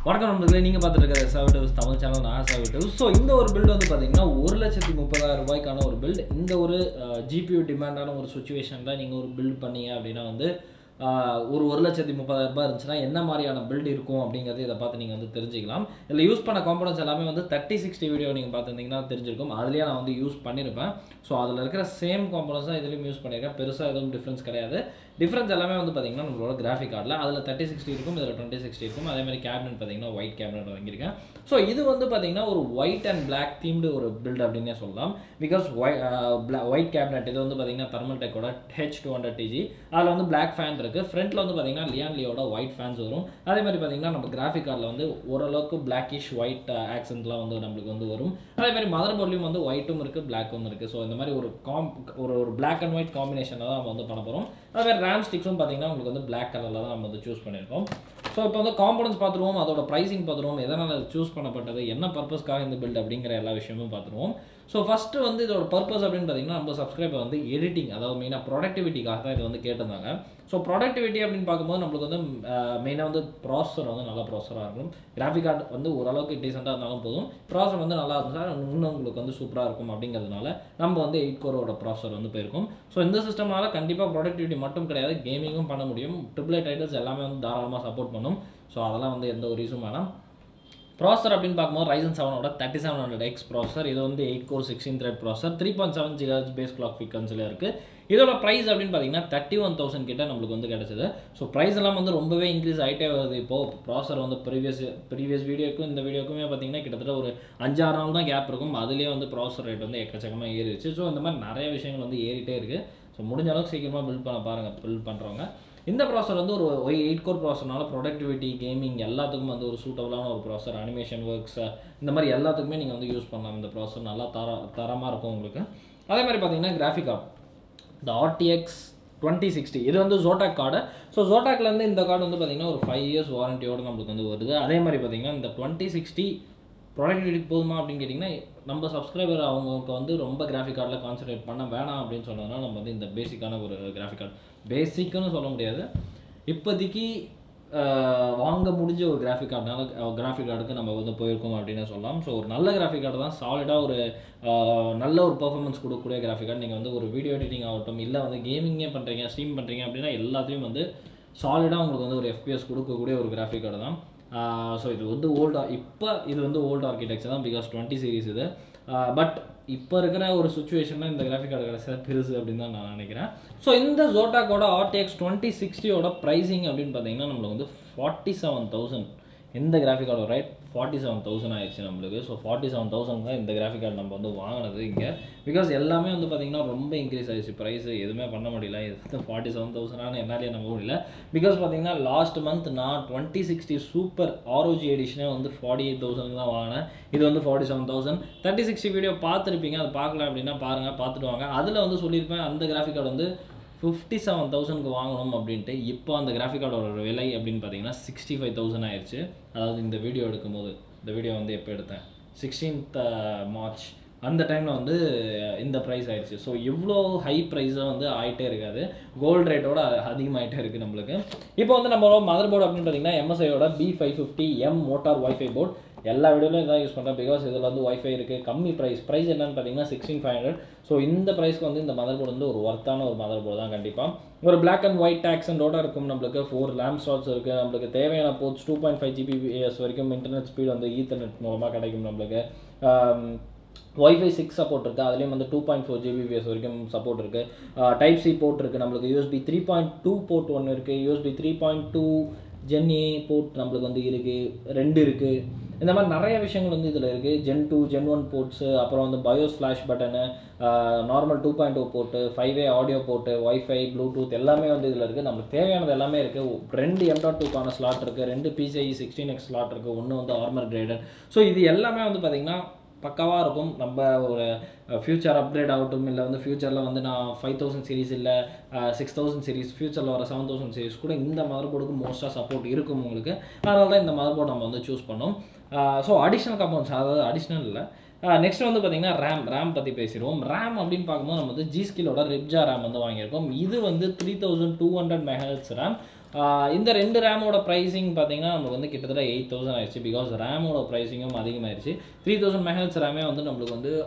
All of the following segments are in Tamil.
வணக்கம் நண்பர்களே நீங்கள் பார்த்துட்டு இருக்கிற சர்விட்டர்ஸ் தமிழ் சேனல் நான் சர்விட்டர்ஸ் ஸோ இந்த ஒரு பில்டு வந்து பார்த்தீங்கன்னா ஒரு லட்சத்தி முப்பதாயிரம் ரூபாய்க்கான ஒரு பில்ட் இந்த ஒரு ஜிபியூ டிமாண்டான ஒரு சுச்சுவேஷனில் நீங்கள் ஒரு பில்ட் பண்ணீங்க அப்படின்னா வந்து ஆஹ், ஒரு ஒரு லட்சத்தி முப்பதாயிரம் ரூபாய் இருந்துச்சுன்னா என்ன மாதிரியான பில்ட் இருக்கும் அப்படிங்கிறது இதை பார்த்து நீங்கள் வந்து தெரிஞ்சுக்கலாம் இதில் யூஸ் பண்ண காம்பனன்ஸ் எல்லாமே வந்து தேர்ட்டி சிக்ஸ்டி வீடியோ நீங்கள் பார்த்துருந்தீங்கன்னா தெரிஞ்சிருக்கும் அதுலேயே நான் வந்து யூஸ் பண்ணியிருப்பேன் ஸோ அதில் இருக்கிற சேம் காம்பனன்ஸ் தான் இதுலேயும் யூஸ் பண்ணியிருக்கேன் பெருசாக எதுவும் டிஃப்ரென்ஸ் கிடையாது டிஃப்ரென்ஸ் எல்லாமே வந்து பார்த்தீங்கன்னா நம்மளோட கிராஃபிக் கார்டில் அதில் தேர்ட்டி சிக்ஸ்டி இருக்கும் இதில் டுவெண்ட்டி சிக்ஸ்டி இருக்கும் அதே மாதிரி கேபினட் பார்த்தீங்கன்னா ஒயிட் கேபினட் வாங்கியிருக்கேன் ஸோ இது வந்து பார்த்தீங்கன்னா ஒரு ஒயிட் அண்ட் பிளாக் தீம்டு ஒரு பில்ட் அப்படின்னே சொல்லலாம் பிகாஸ் ஒயிட் கேபினட் இது வந்து பார்த்தீங்கன்னா தர்மல் டெக்கோட ஹெச் டூ ஹண்ட்ரட் டிஜி அதில் வந்து பிளாக் ஃபேன் இருக்குது ஃப்ரண்ட்டில் வந்து பார்த்தீங்கன்னா லியான் லியோட ஒயிட் ஃபேன்ஸ் வரும் அதே மாதிரி பார்த்தீங்கன்னா நம்ம கிராஃபிக் கார்டில் வந்து ஓரளவுக்கு பிளாக்கிஷ் ஒயிட் ஆக்சன்ட்லாம் வந்து நம்மளுக்கு வந்து வரும் அதே மாதிரி மதர் போர்ட்லையும் வந்து ஒயிட்டும் இருக்குது பிளாக்கும் இருக்குது ஸோ இந்த மாதிரி ஒரு காம் ஒரு ஒரு பிளாக் அண்ட் ஒயிட் காம்பினேஷனில் தான் நம்ம வந்து பண்ண போகிறோம் அதே மாதிரி ரேம் ஸ்டிக்ஸும் பார்த்தீங்கன்னா உங்களுக்கு வந்து பிளாக் கலரில் தான் நம்ம வந்து சூஸ் பண்ணியிருக்கோம் ஸோ இப்போ வந்து காம்பனன்ஸ் பார்த்துருவோம் அதோட ப்ரைசிங் பார்த்துருவோம் எதனால் சூஸ் பண்ணப்பட்டது என்ன பர்பஸ்க்காக இந்த பில்ட் அப்படிங்கிற எல்லா விஷயமும் பார்த்துருவோம் ஸோ ஃபஸ்ட்டு வந்து இதோட பர்பஸ் அப்படின்னு பார்த்தீங்கன்னா நம்ம சப்ஸ்கிரைபர் வந்து எடிட்டிங் அதாவது மெயினாக ப்ரொடக்டிவிட்டிக்காக தான் இது வந்து கேட்டிருந்தாங்க ஸோ ப்ரொடக்டிவிட்டி அப்படின்னு பார்க்கும்போது நம்மளுக்கு வந்து மெயினாக வந்து ப்ராசஸர் வந்து நல்ல ப்ராசஸராக இருக்கும் கிராஃபிக் கார்டு வந்து ஓரளவுக்கு டீசெண்டாக இருந்தாலும் போதும் ப்ராசஸர் வந்து நல்லா இருந்தால் இன்னும் உங்களுக்கு வந்து சூப்பராக இருக்கும் அப்படிங்கிறதுனால நம்ம வந்து எயிட் கோரோட ப்ராசஸர் வந்து போயிருக்கும் ஸோ இந்த சிஸ்டம்னால கண்டிப்பாக ப்ரொடக்டிவிட்டி மட்டும் கிடையாது கேமிங்கும் பண்ண முடியும் ட்ரிபிள் டைட்டில்ஸ் எல்லாமே வந்து தாராளமாக சப்போர்ட் பண்ணும் ஸோ அதெல்லாம் வந்து எந்த ஒரு இஷ்யூம் வேணாம் ப்ராசர் அப்படின்னு பார்க்கும்போது ரைசன் செவனோட thirty seven hundred X processor இது வந்து eight core sixteen thread processor three point seven GHz base clock ஃபிகன்ஸில் இருக்குது இதோட ப்ரைஸ் அப்படின்னு பார்த்தீங்கன்னா தேர்ட்டி ஒன் தௌசண்ட் கிட்ட நம்மளுக்கு வந்து கிடச்சிது ஸோ ப்ரைஸ் எல்லாம் வந்து ரொம்பவே இன்க்ரீஸ் ஆகிட்டே வருது இப்போது ப்ராசர் வந்து ப்ரீவியஸ் ப்ரீவியஸ் வீடியோக்கும் இந்த வீடியோக்குமே பார்த்தீங்கன்னா கிட்டத்தட்ட ஒரு அஞ்சாறு நாள் தான் கேப் இருக்கும் அதுலேயே வந்து ப்ராசர் ரேட் வந்து எக்கச்சக்கமாக ஏறிடுச்சு ஸோ இந்த மாதிரி நிறைய விஷயங்கள் வந்து ஏறிட்டே இருக்குது ஸோ முடிஞ்ச அளவுக்கு சீக்கிரமாக பில்ட் பண்ண பாருங்கள் பில்ட் பண்ணுறவங்க இந்த ப்ராசர் வந்து ஒரு எயிட் கோர் ப்ராசர்னால ப்ரொடக்டிவிட்டி கேமிங் எல்லாத்துக்கும் வந்து ஒரு சூட்டபுளான ஒரு ப்ராசர் அனிமேஷன் ஒர்க்ஸ் இந்த மாதிரி எல்லாத்துக்குமே நீங்கள் வந்து யூஸ் பண்ணலாம் இந்த ப்ராசர் நல்லா தர தரமாக இருக்கும் உங்களுக்கு அதே மாதிரி பார்த்தீங்கன்னா கிராஃபிக் கார்டு இந்த ஆர்டிஎக்ஸ் டுவெண்ட்டி சிக்ஸ்டி இது வந்து ஜோட்டாக் கார்டு ஸோ ஜோட்டாக்லேருந்து இந்த கார்டு வந்து பார்த்தீங்கன்னா ஒரு ஃபைவ் இயர்ஸ் வாரண்டியோடு நம்மளுக்கு வந்து வருது அதே மாதிரி பார்த்தீங்கன்னா இந்த டுவெண்ட்டி சிக்ஸ்டி ப்ராடக்டிவிட்டி போதுமா அப்படின்னு கேட்டிங்கன்னா நம்ம சப்ஸ்கிரைபர் அவங்களுக்கு வந்து ரொம்ப கிராஃபிக் கார்டில் கான்சன்ட்ரேட் பண்ண வேணாம் அப்படின்னு சொன்னதுனால நம்ம வந்து இந்த பேசிக்கான ஒரு கிராஃபிக் கார்டு பேசிக்குன்னு சொல்ல முடியாது இப்போதைக்கு ஆஹ், வாங்க முடிஞ்ச ஒரு கிராஃபிக் கார்டுனால கிராஃபிக் கார்டுக்கு நம்ம வந்து போயிருக்கோம் அப்படின்னு சொல்லலாம் ஸோ ஒரு நல்ல கிராஃபிக் கார்டு தான் சாலிடாக ஒரு ஆஹ், நல்ல ஒரு பர்ஃபார்மன்ஸ் கொடுக்கக்கூடிய கிராஃபிக் கார்டு நீங்கள் வந்து ஒரு வீடியோ எடிட்டிங் ஆகட்டும் இல்லை வந்து கேமிங்கே பண்ணுறீங்க ஸ்ட்ரீம் பண்ணுறீங்க அப்படின்னா எல்லாத்தையும் வந்து சாலிடாக உங்களுக்கு வந்து ஒரு எஃபிஎஸ் கொடுக்கக்கூடிய ஒரு கிராஃபிக் கார்டு தான் ஸோ இது வந்து ஓல்டு இப்போ இது வந்து ஓல்டு ஆர்கிடெக்சர் தான் பிகாஸ் டுவெண்ட்டி சீரிஸ் இது பட் இப்போ இருக்கிற ஒரு சுச்சுவேஷனில் இந்த கிராஃபிக் கார்டு கிடைச்சா பெருசு அப்படின்னு தான் நான் நினைக்கிறேன் ஸோ இந்த ஜோட்டாக்கோட ஆர்டிஎக்ஸ் டுவெண்ட்டி சிக்ஸ்டியோட ப்ரைஸிங் அப்படின்னு பார்த்தீங்கன்னா நம்மளுக்கு வந்து ஃபார்ட்டி செவன் தௌசண்ட் இந்த graphic card right forty seven thousand ஆயிடுச்சு நம்மளுக்கு ஸோ ஃபார்ட்டி செவன் தௌசண்ட் தான் இந்த கிராஃபிக் கார்டு நம்ம வந்து வாங்கினது இங்கே பிகாஸ் எல்லாமே வந்து பார்த்தீங்கன்னா ரொம்ப இன்க்ரீஸ் ஆயிடுச்சு ப்ரைஸ் எதுவுமே பண்ண முடியல இது ஃபார்ட்டி செவன் தௌசண்டான என்னாலே நம்ப முடியல பிகாஸ் பார்த்தீங்கன்னா லாஸ்ட் மந்த் நான் டுவெண்ட்டி சிக்ஸ்டி சூப்பர் ஆரோஜி எடிஷனே வந்து ஃபார்ட்டி எயிட் தௌசண்ட் தான் வாங்கினேன் இது வந்து forty seven thousand thirty sixty video பார்த்துருப்பீங்க அது பார்க்கல அப்படின்னா பாருங்கள் பார்த்துட்டு வாங்க அதில் வந்து சொல்லியிருப்பேன் அந்த கிராஃபிக் கார்டு வந்து ஃபிஃப்டி செவன் தௌசண்ட்க்கு வாங்கணும் அப்படின்ட்டு இப்போ அந்த கிராஃபிக் கார்டோட விலை அப்படின்னு பார்த்தீங்கன்னா சிக்ஸ்டி ஃபைவ் தௌசண்ட் ஆயிடுச்சு அதாவது இந்த வீடியோ எடுக்கும்போது இந்த வீடியோ வந்து எப்போ எடுத்தேன் சிக்ஸ்டீன்த் மார்ச் அந்த டைமில் வந்து இந்த ப்ரைஸ் ஆயிடுச்சு ஸோ இவ்வளோ ஹை ப்ரைஸாக வந்து ஆகிட்டே இருக்காது கோல்டு ரேட்டோட அதிகமாகிட்டே இருக்குது நம்மளுக்கு இப்போ வந்து நம்மளோட மதர் போர்டு அப்படின்னு பார்த்தீங்கன்னா எம்எஸ்ஐயோட B five fifty M mortar wifi port எல்லா வீடியோலையும் இதான் யூஸ் பண்ணுறேன் பிகாஸ் இதில் வந்து ஒய்ஃபை இருக்குது கம்மி ப்ரைஸ் ப்ரைஸ் என்னன்னு பார்த்தீங்கன்னா சிக்ஸ்டீன் ஃபைவ் ஹண்ட்ரட் ஸோ இந்த ப்ரைஸ்க்கு வந்து இந்த மதர் போர்டு வந்து ஒரு ஒர்த்தான ஒரு மதர் போர்டு தான் கண்டிப்பாக ஒரு பிளாக் அண்ட் ஒயிட் ஆக்சண்டோட இருக்கும் நம்மளுக்கு ஃபோர் லேம்ப் ஸ்லாட்ஸ் இருக்குது நம்மளுக்கு தேவையான ports two point five GBS வரைக்கும் இன்டர்நெட் ஸ்பீடு வந்து ஈத்தர்நெட் மூலமாக கிடைக்கும் நம்மளுக்கு ஒய்ஃபை சிக்ஸ் சப்போர்ட் இருக்குது அதுலேயும் வந்து டூ பாயிண்ட் ஃபோர் ஜிபிபிஎஸ் வரைக்கும் சப்போர்ட் இருக்குது டைப் சி போர்ட் இருக்குது நம்மளுக்கு USB three point two port ஒன்று இருக்குது USB three point two gen A port நம்மளுக்கு வந்து இருக்குது ரெண்டு இருக்குது இந்த மாதிரி நிறைய விஷயங்கள் வந்து இதில் இருக்குது gen two gen one ports அப்புறம் வந்து BIOS flash button normal two point two port five way audio port wifi Bluetooth எல்லாமே வந்து இதில் இருக்குது நம்மளுக்கு தேவையானது எல்லாமே இருக்குது ரெண்டு எம் டாட் டூக்கான ஸ்லாட் இருக்குது ரெண்டு பிசிஐ சிக்ஸ்டீன் எக்ஸ் ஸ்லாட் இருக்குது ஒன்று வந்து ஆர்மர் கிரேடட் ஸோ இது எல்லாமே வந்து பார்த்திங்கன்னா பக்காவாக இருக்கும் நம்ம ஒரு ஃப்யூச்சர் அப்கிரேட் ஆகட்டும் இல்லை வந்து ஃப்யூச்சரில் வந்து நான் ஃபைவ் தௌசண்ட் சீரிஸ் இல்லை சிக்ஸ் தௌசண்ட் சீரிஸ் ஃப்யூச்சரில் வர செவன் தௌசண்ட் சீரிஸ் கூட இந்த மதர் போர்டுக்கு மோஸ்ட்டாக சப்போர்ட் இருக்கும் உங்களுக்கு அதனால தான் இந்த மதர் போர்டு நம்ம வந்து சூஸ் பண்ணோம் ஸோ அடிஷ்னல் கம்பவுண்ட்ஸ் அதாவது அடிஷ்னல் இல்லை நெக்ஸ்ட் வந்து பார்த்தீங்கன்னா ரேம் ரேம் பற்றி பேசிடுவோம் ரேம் அப்படின்னு பார்க்கும்போது நம்ம வந்து ஜி ஸ்கிலோட ரெப்ஜா ரேம் வந்து வாங்கியிருக்கோம் இது வந்து three thousand two hundred MHz RAM ah இந்த ரெண்டு ரேமோட ப்ரைஸிங் பார்த்தீங்கன்னா நமக்கு வந்து கிட்டத்தட்ட எயிட் தௌசண்ட் ஆயிடுச்சு பிகாஸ் ரேமோட ப்ரைஸிங்கும் அதிகமாயிருச்சு த்ரீ தௌசண்ட் மெஹல்ஸ் ரேமே வந்து நம்மளுக்கு வந்து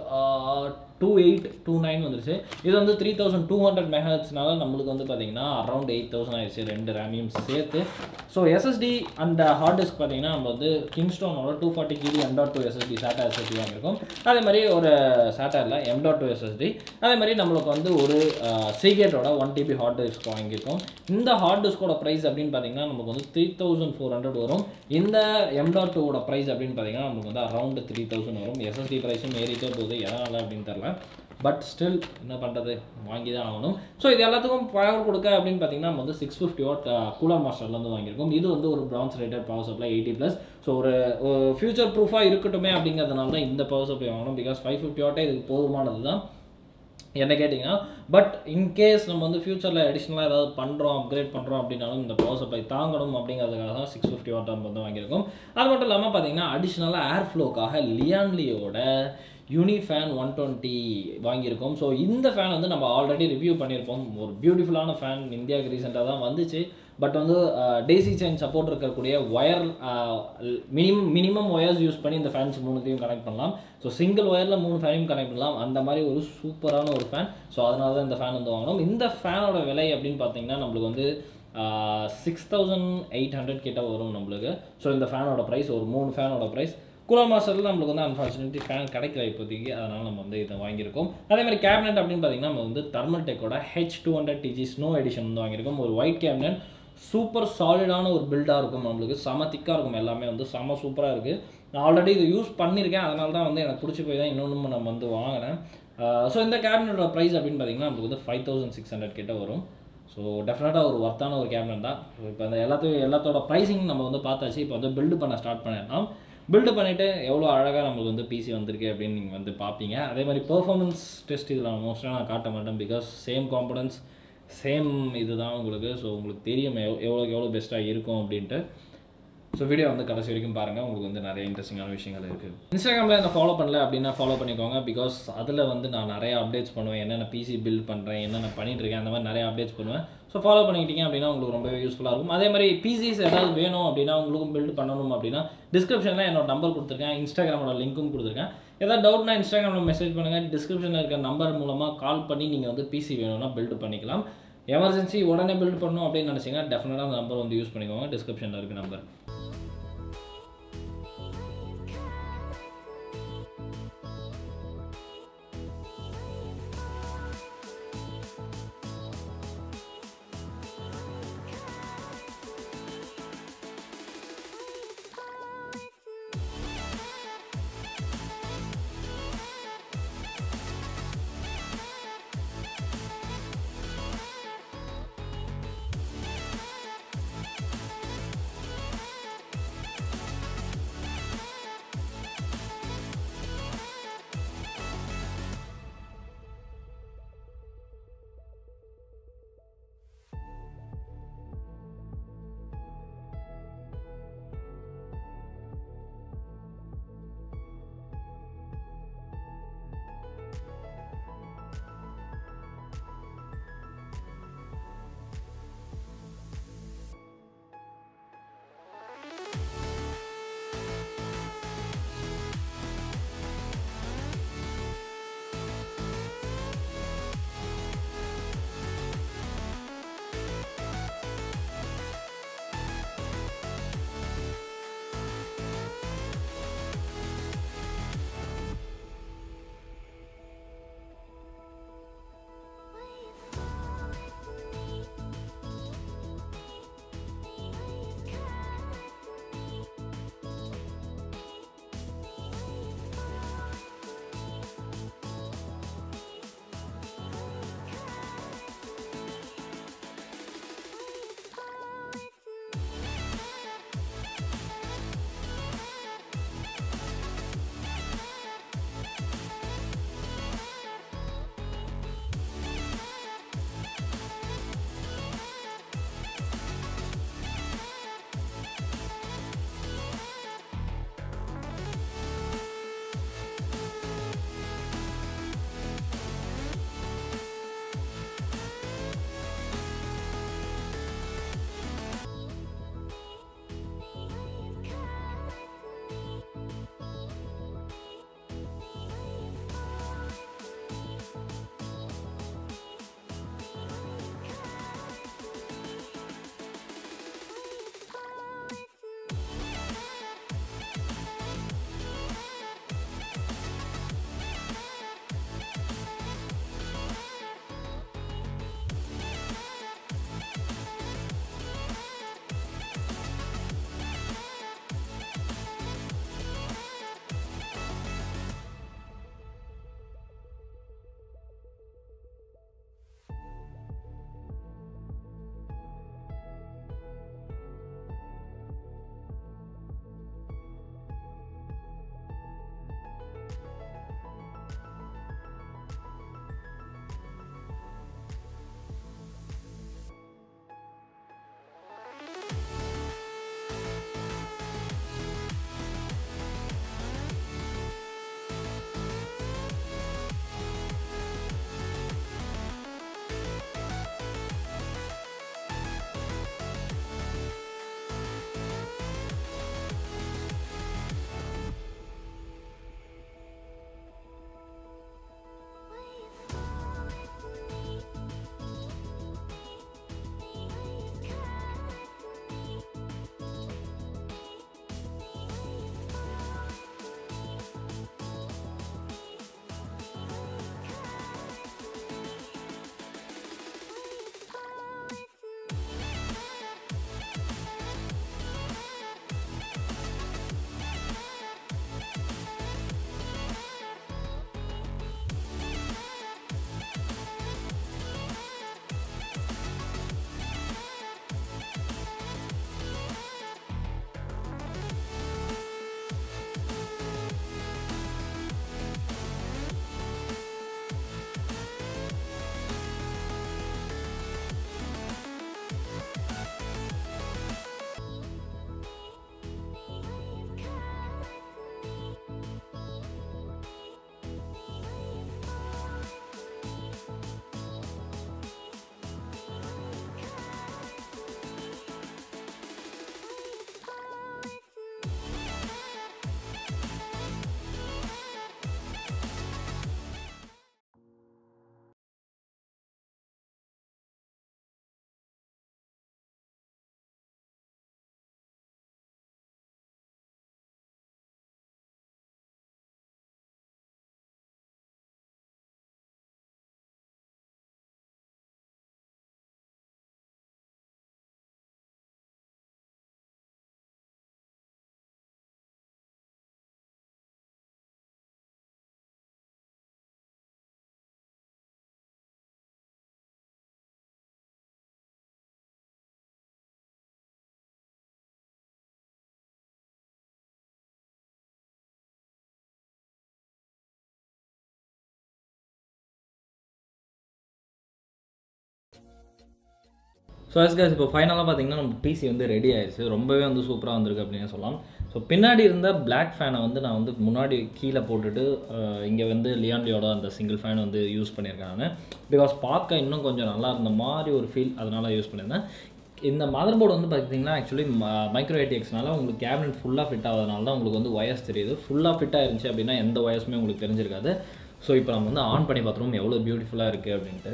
டூ எயிட் டூ நைன் வந்துருச்சு இது வந்து த்ரீ தௌசண்ட் டூ ஹண்ட்ரட் மெஹல்ஸ்னால நம்மளுக்கு வந்து பார்த்தீங்கன்னா அரௌண்ட் எயிட் தௌசண்ட் ஆயிடுச்சு ரெண்டு ரேமையும் சேர்த்து so SSD and hard disk பார்த்தீங்கன்னா நம்ம வந்து கிங்ஸ்டோனோட two forty GB M dot two SSD SATA SSD வாங்கியிருக்கோம் அதே மாதிரி ஒரு சாட்டா இல்லை எம் டாட் டூ எஸ்எஸ்டி அதே மாதிரி நம்மளுக்கு வந்து ஒரு சீகேட்டோட ஒன் டிபி ஹார்ட் டிஸ்க் வாங்கியிருக்கோம் இந்த ஹார்ட் டிஸ்கோட ப்ரைஸ் அப்படின்னு பார்த்தீங்கன்னா நமக்கு வந்து த்ரீ தௌசண்ட் ஃபோர் ஹண்ட்ரட் வரும் இந்த எம் டாட் டூவோட ப்ரைஸ் அப்படின்னு பார்த்தீங்கன்னா நமக்கு வந்து அரௌண்ட் த்ரீ தௌசண்ட் வரும் எஸ்எஸ்டி ப்ரைஸும் ஏறிட்டே போகுது எதனால் அப்படின்னு தெரில பட் ஸ்டில் என்ன பண்ணுறது வாங்கி தான் ஆகணும் ஸோ இது எல்லாத்துக்கும் பவர் கொடுக்க அப்படின்னு பார்த்தீங்கன்னா நம்ம வந்து சிக்ஸ் ஃபிஃப்டி வாட் கூலர் மாஸ்டர்லேருந்து வாங்கியிருக்கோம் இது வந்து ஒரு bronze rated power supply eighty plus so ஒரு ஃபியூச்சர் ப்ரூஃபாக இருக்கட்டுமே அப்படிங்கிறதுனால தான் இந்த பவர் சப்ளை வாங்கணும் பிகாஸ் ஃபைவ் ஃபிஃப்டி வாட்டே இதுக்கு போதுமானது தான் என்ன கேட்டிங்கன்னா பட் இன்கேஸ் நம்ம வந்து ஃபியூச்சரில் அடிஷ்னலாக ஏதாவது பண்ணுறோம் அப்கிரேட் பண்ணுறோம் அப்படின்னாலும் இந்த பவர் சப்ளை தாங்கணும் அப்படிங்கிறதுக்காக தான் சிக்ஸ் ஃபிஃப்டி வாட் நம்ம வந்து வாங்கியிருக்கோம் அது மட்டும் இல்லாமல் பார்த்தீங்கன்னா அடிஷ்னலாக ஏர் ஃப்ளோக்காக லியான்லியோட யூனிஃபேன் ஒன் டுவெண்ட்டி வாங்கியிருக்கோம் ஸோ இந்த ஃபேன் வந்து நம்ம ஆல்ரெடி ரிவ்யூ பண்ணியிருப்போம் ஒரு பியூட்டிஃபுல்லான ஃபேன் இந்தியாவுக்கு ரீசெண்டாக தான் வந்துச்சு பட் வந்து டேசி செயின் சப்போர்ட் இருக்கக்கூடிய wire minimum minimum wires use பண்ணி இந்த ஃபேன்ஸ் மூணுத்தையும் கனெக்ட் பண்ணலாம் ஸோ சிங்கிள் ஒயரில் மூணு ஃபேனையும் கனெக்ட் பண்ணலாம் அந்த மாதிரி ஒரு சூப்பரான ஒரு ஃபேன் ஸோ அதனால தான் இந்த ஃபேன் வந்து வாங்கணும் இந்த ஃபேனோட விலை அப்படின்னு பார்த்தீங்கன்னா நம்மளுக்கு வந்து சிக்ஸ் தௌசண்ட் எயிட் ஹண்ட்ரட் கிட்ட வரும் நம்மளுக்கு ஸோ இந்த ஃபேனோட ப்ரைஸ் ஒரு மூணு ஃபேனோட ப்ரைஸ் கூலர் மாஸ்டரில் நம்மளுக்கு வந்து அன்ஃபார்ச்சுனேட்லி ஃபேன் கிடைக்கல இப்போதைக்கு அதனால் நம்ம வந்து இதை வாங்கியிருக்கோம் அதே மாதிரி கேபினெட் அப்படின்னு பார்த்தீங்கன்னா நம்ம வந்து தர்மல் டெக்கோட H two hundred TG snow edition வந்து வாங்கியிருக்கோம் ஒரு ஒயிட் கேபினெட் சூப்பர் சாலிடான ஒரு பில்டாக இருக்கும் நம்மளுக்கு செம திக்காக இருக்கும் எல்லாமே வந்து செம சூப்பராக இருக்குது நான் ஆல்ரெடி இது யூஸ் பண்ணியிருக்கேன் அதனால தான் வந்து எனக்கு பிடிச்சி போய் தான் இன்னொன்று நம்ம வந்து வாங்கினேன் ஸோ இந்த கேபினட்டோட ப்ரைஸ் அப்படின்னு பார்த்தீங்கன்னா நமக்கு வந்து ஃபைவ் தௌசண்ட் சிக்ஸ் ஹண்ட்ரட் கிட்ட வரும் ஸோ டெஃபினட்டாக ஒரு ஒர்த்தான ஒரு கேபினட் தான் ஸோ இப்போ அந்த எல்லாத்தையும் எல்லாத்தோட ப்ரைஸிங் நம்ம வந்து பார்த்தாச்சு இப்போ வந்து பில்டு பண்ண ஸ்டார்ட் பண்ணிடலாம் பில்டு பண்ணிவிட்டு எவ்வளோ அழகாக நம்மளுக்கு வந்து பிசி வந்திருக்கு அப்படின்னு நீங்கள் வந்து பார்ப்பீங்க அதே மாதிரி பெர்ஃபார்மன்ஸ் டெஸ்ட் இதில் மோஸ்ட்டாக நான் காட்ட மாட்டேன் பிகாஸ் சேம் காம்பனன்ஸ் சேம் இதுதான் உங்களுக்கு ஸோ உங்களுக்கு தெரியும் எவ் எவ்வளோக்கு எவ்வளோ பெஸ்ட்டாக இருக்கும் அப்படின்ட்டு ஸோ வீடியோ வந்து கடைசி வரைக்கும் பாருங்கள் உங்களுக்கு வந்து நிறைய இன்ட்ரெஸ்டிங்கான விஷயங்கள் இருக்குது இன்ஸ்டாகிராமில் என்ன ஃபாலோ பண்ணல அப்படின்னா ஃபாலோ பண்ணிக்கோங்க பிகாஸ் அதில் வந்து நான் நிறைய அப்டேட்ஸ் பண்ணுவேன் என்னென்ன பிசி பில்ட் பண்ணுறேன் என்னென்ன பண்ணிட்டு இருக்கேன் அந்த மாதிரி நிறைய அப்டேட்ஸ் பண்ணுவேன் ஸோ ஃபாலோ பண்ணிக்கிட்டீங்க அப்படின்னா உங்களுக்கு ரொம்பவே யூஸ்ஃபுல்லாக இருக்கும் அதே மாதிரி பிசிஸ் ஏதாவது வேணும் அப்படின்னா உங்களுக்கும் பில்ட் பண்ணணும் அப்படின்னா டிஸ்கிரிப்ஷனில் என்னோட நம்பர் கொடுத்துருக்கேன் இன்ஸ்டாகிராமோட லிங்க்கும் கொடுத்துருக்கேன் ஏதாவது டவுட்னா இன்ஸ்டாகிராமில் மெசேஜ் பண்ணுங்கள் டிஸ்கிரிப்ஷனில் இருக்க நம்பர் மூலமாக கால் பண்ணி நீங்கள் வந்து பிசி வேணும்னா பில்ட் பண்ணிக்கலாம் எமர்ஜென்சி உடனே பில்ட் பண்ணணும் அப்படின்னு நினச்சிங்கன்னா டெஃபினட்டாக அந்த நம்பர் வந்து யூஸ் பண்ணிக்கோங்க டிஸ்கிரிப்ஷனில் இருக்க நம்பர் ஃபர்ஸ்ட் கேஸ் இப்போ ஃபைனலாக பார்த்தீங்கன்னா நம்ம பிசி வந்து ரெடி ஆயிடுச்சு ரொம்பவே வந்து சூப்பராக வந்திருக்கு அப்படின்னு சொல்லலாம் ஸோ பின்னாடி இருந்த பிளாக் ஃபேனை வந்து நான் வந்து முன்னாடி கீழே போட்டுட்டு இங்கே வந்து லியாண்டியோட அந்த சிங்கிள் ஃபேன் வந்து யூஸ் பண்ணியிருக்கேன் நான் பிகாஸ் பார்க்க இன்னும் கொஞ்சம் நல்லா இருந்த மாதிரி ஒரு ஃபீல் அதனால் யூஸ் பண்ணியிருந்தேன் இந்த மதர் போர்டு வந்து பார்த்தீங்கன்னா ஆக்சுவலி மைக்ரோ ஏடிஎக்ஸ்னால உங்களுக்கு கேபினட் ஃபுல்லாக ஃபிட் ஆகாதனால தான் உங்களுக்கு வந்து ஒயர்ஸ் தெரியுது ஃபுல்லாக ஃபிட் ஆயிருந்துச்சு அப்படின்னா எந்த ஒயர்ஸுமே உங்களுக்கு தெரிஞ்சிருக்காது ஸோ இப்போ நம்ம வந்து ஆன் பண்ணி பார்த்துருவோம் எவ்வளோ பியூட்டிஃபுல்லாக இருக்குது அப்படின்ட்டு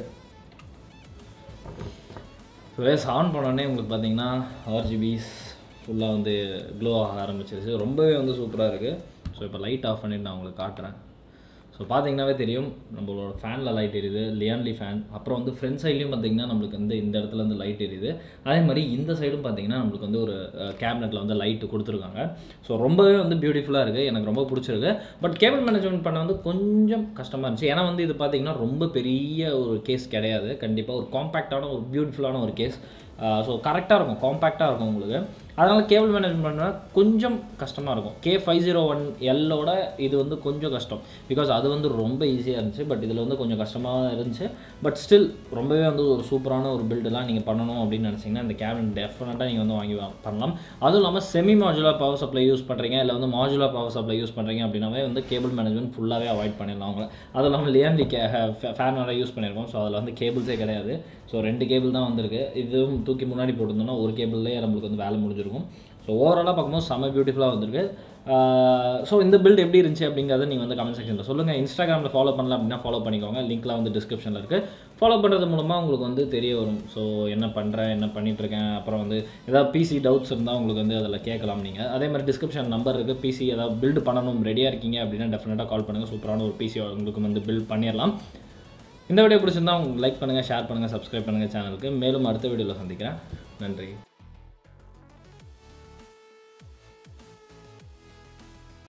ரேஸ் ஆன் பண்ணோடனே உங்களுக்கு பார்த்தீங்கன்னா ஆர்ஜிபிஸ் ஃபுல்லாக வந்து க்ளோ ஆக ஆரம்பிச்சிருச்சு ரொம்பவே வந்து சூப்பராக இருக்குது ஸோ இப்போ லைட் ஆஃப் பண்ணிட்டு நான் உங்களுக்கு காட்டுறேன் ஸோ பார்த்தீங்கன்னாவே தெரியும் நம்மளோட ஃபேனில் லைட் எரியுது லியான்லி ஃபேன் அப்புறம் வந்து ஃப்ரண்ட் சைட்லையும் பார்த்தீங்கன்னா நம்மளுக்கு வந்து இந்த இடத்துல வந்து லைட் எரியுது அதே மாதிரி இந்த சைடும் பார்த்தீங்கன்னா நம்மளுக்கு வந்து ஒரு கேபினெட்டில் வந்து லைட்டு கொடுத்துருக்காங்க ஸோ ரொம்பவே வந்து பியூட்டிஃபுல்லாக இருக்குது எனக்கு ரொம்ப பிடிச்சிருக்கு பட் கேபிள் மேனேஜ்மெண்ட் பண்ண வந்து கொஞ்சம் கஷ்டமாக இருந்துச்சு ஏன்னா வந்து இது பார்த்தீங்கன்னா ரொம்ப பெரிய ஒரு கேஸ் கிடையாது கண்டிப்பாக ஒரு காம்பேக்டான ஒரு பியூட்டிஃபுல்லான ஒரு கேஸ் ஸோ கரெக்டாக இருக்கும் காம்பேக்டாக இருக்கும் உங்களுக்கு அதனால் கேபிள் மேனேஜ்மெண்ட் பண்ணால் கொஞ்சம் கஷ்டமாக இருக்கும் கே ஃபைவ் ஜீரோ ஒன் எல்லோட இது வந்து கொஞ்சம் கஷ்டம் பிகாஸ் அது வந்து ரொம்ப ஈஸியாக இருந்துச்சு பட் இதில் வந்து கொஞ்சம் கஷ்டமாக இருந்துச்சு பட் ஸ்டில் ரொம்பவே வந்து ஒரு சூப்பரான ஒரு பில்டெலாம் நீங்கள் பண்ணணும் அப்படின்னு நினச்சிங்கன்னா இந்த கேபின் டெஃபினட்டாக நீங்கள் வந்து வாங்கி வா- பண்ணலாம் அதுவும் இல்லாமல் semi modular power supply use பண்ணுறீங்க இல்லை வந்து மாஜுலர் பவர் சப்ளை யூஸ் பண்ணுறீங்க அப்படின்னாவே வந்து கேபிள் மேனேஜ்மெண்ட் ஃபுல்லாகவே அவாய்ட் பண்ணிடலாம் அவங்க அதுவும் இல்லாமல் லியான்லி கே ஃபேன் நிறைய யூஸ் பண்ணியிருக்கோம் ஸோ அதில் வந்து கேபிள்ஸே கிடையாது ஸோ ரெண்டு கேபிள் தான் வந்திருக்கு இதுவும் தூக்கி முன்னாடி போட்டிருந்தோம்னா ஒரு கேபிள்லேயே நம்மளுக்கு வந்து வேலை முடிஞ்சிருக்கும் ஸோ ஓவராலாக பார்க்கும்போது செம்ம பியூட்டிஃபுல்லாக வந்திருக்கு ஸோ இந்த பில்ட் எப்படி இருந்துச்சு அப்படிங்கிறத நீங்கள் வந்து கமெண்ட் செக்ஷனில் சொல்லுங்கள் இன்ஸ்டாகிராமில் ஃபாலோ பண்ணல அப்படின்னா ஃபாலோ பண்ணிக்கோங்க லிங்க்லாம் வந்து டிஸ்கிரிப்ஷனில் இருக்குது ஃபாலோ பண்ணுறது மூலமாக உங்களுக்கு வந்து தெரிய வரும் ஸோ என்ன பண்ணுறேன் என்ன பண்ணிகிட்ருக்கேன் அப்புறம் வந்து ஏதாவது பிசி டவுட்ஸ் இருந்தால் உங்களுக்கு வந்து அதில் கேட்கலாம் நீங்கள் அதே மாதிரி டிஸ்கிரிப்ஷன் நம்பர் இருக்குது பிசி ஏதாவது பில்ட் பண்ணணும் ரெடியாக இருக்கீங்க அப்படின்னா டெஃபினட்டாக கால் பண்ணுங்கள் சூப்பரான ஒரு பிசி உங்களுக்கு வந்து பில்ட் பண்ணிடலாம் இந்த வீடியோ பிடிச்சிருந்தா உங்களுக்கு லைக் பண்ணுங்கள் ஷேர் பண்ணுங்கள் சப்ஸ்கிரைப் பண்ணுங்கள் சேனலுக்கு மேலும் அடுத்த வீடியோவில் சந்திக்கிறேன் நன்றி